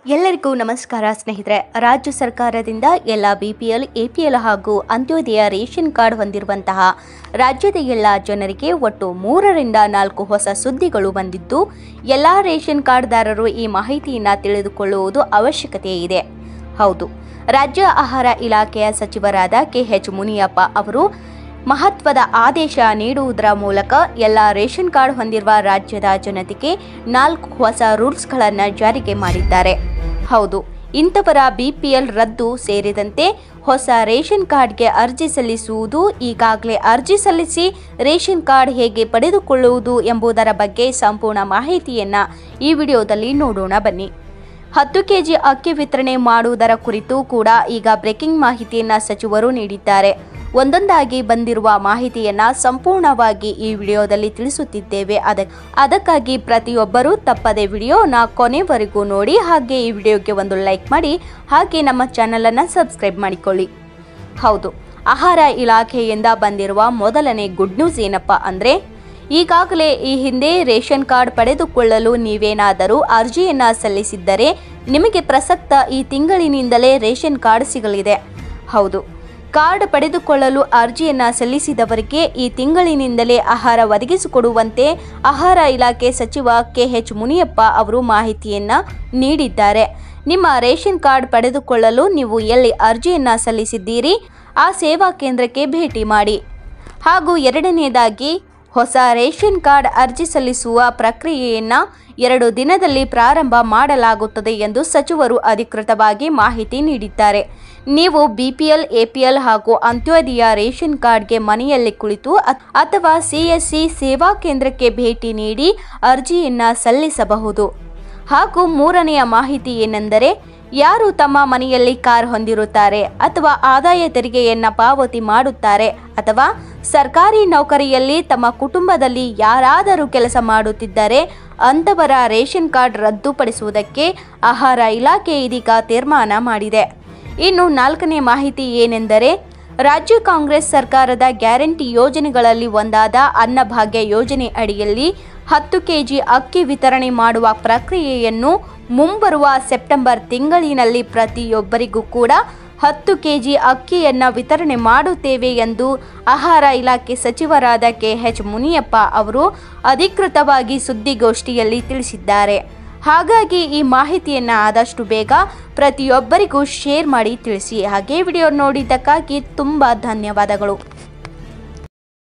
ಎಲ್ಲರಿಗೂ ನಮಸ್ಕಾರ ಸ್ನೇಹಿತರೆ ರಾಜ್ಯ ಸರ್ಕಾರದಿಂದ ಎಲ್ಲ ಬಿಪಿಎಲ್ ಎಪಿಎಲ್ ಹಾಗೂ ಅಂತ್ಯೋದಯ ರೇಷನ್ ಕಾರ್ಡ್ ಹೊಂದಿರುವಂತಹ ರಾಜ್ಯದ ಎಲ್ಲ ಜನರಿಗೆ ಒಟ್ಟು ಮೂರರಿಂದ ನಾಲ್ಕು ಹೊಸ ಸುದ್ದಿಗಳು ಬಂದಿದ್ದು ಎಲ್ಲ ರೇಷನ್ ಕಾರ್ಡ್ದಾರರು ಈ ಮಾಹಿತಿಯನ್ನು ತಿಳಿದುಕೊಳ್ಳುವುದು ಅವಶ್ಯಕತೆ ಇದೆ ಹೌದು ರಾಜ್ಯ ಆಹಾರ ಇಲಾಖೆಯ ಸಚಿವರಾದ ಕೆಎಚ್ ಮುನಿಯಪ್ಪ ಅವರು ಮಹತ್ವದ ಆದೇಶ ನೀಡುವುದರ ಮೂಲಕ ಎಲ್ಲ ರೇಷನ್ ಕಾರ್ಡ್ ಹೊಂದಿರುವ ರಾಜ್ಯದ ಜನತೆಗೆ ನಾಲ್ಕು ಹೊಸ ರೂಲ್ಸ್ಗಳನ್ನು ಜಾರಿಗೆ ಮಾಡಿದ್ದಾರೆ ಹೌದು ಇಂಥವರ ಬಿಪಿಎಲ್ ರದ್ದು ಸೇರಿದಂತೆ ಹೊಸ ರೇಷನ್ ಕಾರ್ಡ್ಗೆ ಅರ್ಜಿ ಸಲ್ಲಿಸುವುದು ಈಗಾಗಲೇ ಅರ್ಜಿ ಸಲ್ಲಿಸಿ ರೇಷನ್ ಕಾರ್ಡ್ ಹೇಗೆ ಪಡೆದುಕೊಳ್ಳುವುದು ಎಂಬುದರ ಬಗ್ಗೆ ಸಂಪೂರ್ಣ ಮಾಹಿತಿಯನ್ನು ಈ ವಿಡಿಯೋದಲ್ಲಿ ನೋಡೋಣ ಬನ್ನಿ ಹತ್ತು ಕೆಜಿ ಅಕ್ಕಿ ವಿತರಣೆ ಮಾಡುವುದರ ಕುರಿತು ಕೂಡ ಈಗ ಬ್ರೇಕಿಂಗ್ ಮಾಹಿತಿಯನ್ನ ಸಚಿವರು ನೀಡಿದ್ದಾರೆ ಒಂದೊಂದಾಗಿ ಬಂದಿರುವ ಮಾಹಿತಿಯನ್ನ ಸಂಪೂರ್ಣವಾಗಿ ಈ ವಿಡಿಯೋದಲ್ಲಿ ತಿಳಿಸುತ್ತಿದ್ದೇವೆ ಅದ ಅದಕ್ಕಾಗಿ ಪ್ರತಿಯೊಬ್ಬರೂ ತಪ್ಪದೆ ವಿಡಿಯೋನ ಕೊನೆವರೆಗೂ ನೋಡಿ ಹಾಗೆ ಈ ವಿಡಿಯೋಗೆ ಒಂದು ಲೈಕ್ ಮಾಡಿ ಹಾಗೆ ನಮ್ಮ ಚಾನಲನ್ನು ಸಬ್ಸ್ಕ್ರೈಬ್ ಮಾಡಿಕೊಳ್ಳಿ ಹೌದು ಆಹಾರ ಇಲಾಖೆಯಿಂದ ಬಂದಿರುವ ಮೊದಲನೇ ಗುಡ್ ನ್ಯೂಸ್ ಏನಪ್ಪ ಅಂದರೆ ಈಗಾಗಲೇ ಈ ಹಿಂದೆ ರೇಷನ್ ಕಾರ್ಡ್ ಪಡೆದುಕೊಳ್ಳಲು ನೀವೇನಾದರೂ ಅರ್ಜಿಯನ್ನು ಸಲ್ಲಿಸಿದ್ದರೆ ನಿಮಗೆ ಪ್ರಸಕ್ತ ಈ ತಿಂಗಳಿನಿಂದಲೇ ರೇಷನ್ ಕಾರ್ಡ್ ಸಿಗಲಿದೆ ಹೌದು ಕಾರ್ಡ್ ಪಡೆದುಕೊಳ್ಳಲು ಅರ್ಜಿಯನ್ನು ಸಲ್ಲಿಸಿದವರಿಗೆ ಈ ತಿಂಗಳಿನಿಂದಲೇ ಆಹಾರ ಒದಗಿಸಿಕೊಡುವಂತೆ ಆಹಾರ ಇಲಾಖೆ ಸಚಿವ ಕೆಎಚ್ ಮುನಿಯಪ್ಪ ಅವರು ಮಾಹಿತಿಯನ್ನು ನೀಡಿದ್ದಾರೆ ನಿಮ್ಮ ರೇಷನ್ ಕಾರ್ಡ್ ಪಡೆದುಕೊಳ್ಳಲು ನೀವು ಎಲ್ಲಿ ಅರ್ಜಿಯನ್ನು ಸಲ್ಲಿಸಿದ್ದೀರಿ ಆ ಸೇವಾ ಕೇಂದ್ರಕ್ಕೆ ಭೇಟಿ ಮಾಡಿ ಹಾಗೂ ಎರಡನೆಯದಾಗಿ ಹೊಸ ರೇಷನ್ ಕಾರ್ಡ್ ಅರ್ಜಿ ಸಲ್ಲಿಸುವ ಪ್ರಕ್ರಿಯೆಯನ್ನು ಎರಡು ದಿನದಲ್ಲಿ ಪ್ರಾರಂಭ ಮಾಡಲಾಗುತ್ತದೆ ಎಂದು ಸಚಿವರು ಅಧಿಕೃತವಾಗಿ ಮಾಹಿತಿ ನೀಡಿದ್ದಾರೆ ನೀವು ಬಿಪಿಎಲ್ ಎಪಿಎಲ್ ಹಾಗೂ ಅಂತ್ಯೋದಯ ರೇಷನ್ ಕಾರ್ಡ್ಗೆ ಮನೆಯಲ್ಲಿ ಕುಳಿತು ಅತ್- ಅಥವಾ ಸಿಎಸ್ಸಿ ಸೇವಾ ಕೇಂದ್ರಕ್ಕೆ ಭೇಟಿ ನೀಡಿ ಅರ್ಜಿಯನ್ನು ಸಲ್ಲಿಸಬಹುದು ಹಾಗೂ ಮೂರನೆಯ ಮಾಹಿತಿ ಏನೆಂದರೆ ಯಾರು ತಮ್ಮ ಮನೆಯಲ್ಲಿ ಕಾರ್ ಹೊಂದಿರುತ್ತಾರೆ ಅಥವಾ ಆದಾಯ ತೆರಿಗೆಯನ್ನ ಪಾವತಿ ಮಾಡುತ್ತಾರೆ ಅಥವಾ ಸರ್ಕಾರಿ ನೌಕರಿಯಲ್ಲಿ ತಮ್ಮ ಕುಟುಂಬದಲ್ಲಿ ಯಾರಾದರೂ ಕೆಲಸ ಮಾಡುತ್ತಿದ್ದರೆ ಅಂಥವರ ರೇಷನ್ ಕಾರ್ಡ್ ರದ್ದುಪಡಿಸುವುದಕ್ಕೆ ಆಹಾರ ಇಲಾಖೆ ಇದೀಗ ತೀರ್ಮಾನ ಮಾಡಿದೆ ಇನ್ನು ನಾಲ್ಕನೇ ಮಾಹಿತಿ ಏನೆಂದರೆ ರಾಜ್ಯ ಕಾಂಗ್ರೆಸ್ ಸರ್ಕಾರದ ಗ್ಯಾರಂಟಿ ಯೋಜನೆಗಳಲ್ಲಿ ಒಂದಾದ ಅನ್ನಭಾಗ್ಯ ಯೋಜನೆ ಅಡಿಯಲ್ಲಿ ಹತ್ತು ಕೆಜಿ ಅಕ್ಕಿ ವಿತರಣೆ ಮಾಡುವ ಪ್ರಕ್ರಿಯೆಯನ್ನು ಮುಂಬರುವ ಸೆಪ್ಟೆಂಬರ್ ತಿಂಗಳಿನಲ್ಲಿ ಪ್ರತಿಯೊಬ್ಬರಿಗೂ ಕೂಡ ಹತ್ತು ಕೆಜಿ ಅಕ್ಕಿಯನ್ನು ವಿತರಣೆ ಮಾಡುತ್ತೇವೆ ಎಂದು ಆಹಾರ ಇಲಾಖೆ ಸಚಿವರಾದ ಕೆಎಚ್ ಮುನಿಯಪ್ಪ ಅವರು ಅಧಿಕೃತವಾಗಿ ಸುದ್ದಿಗೋಷ್ಠಿಯಲ್ಲಿ ತಿಳಿಸಿದ್ದಾರೆ ಹಾಗಾಗಿ ಈ ಮಾಹಿತಿಯನ್ನು ಆದಷ್ಟು ಬೇಗ ಪ್ರತಿಯೊಬ್ಬರಿಗೂ ಶೇರ್ ಮಾಡಿ ತಿಳಿಸಿ ಹಾಗೆ ವಿಡಿಯೋ ನೋಡಿದ್ದಕ್ಕಾಗಿ ತುಂಬ ಧನ್ಯವಾದಗಳು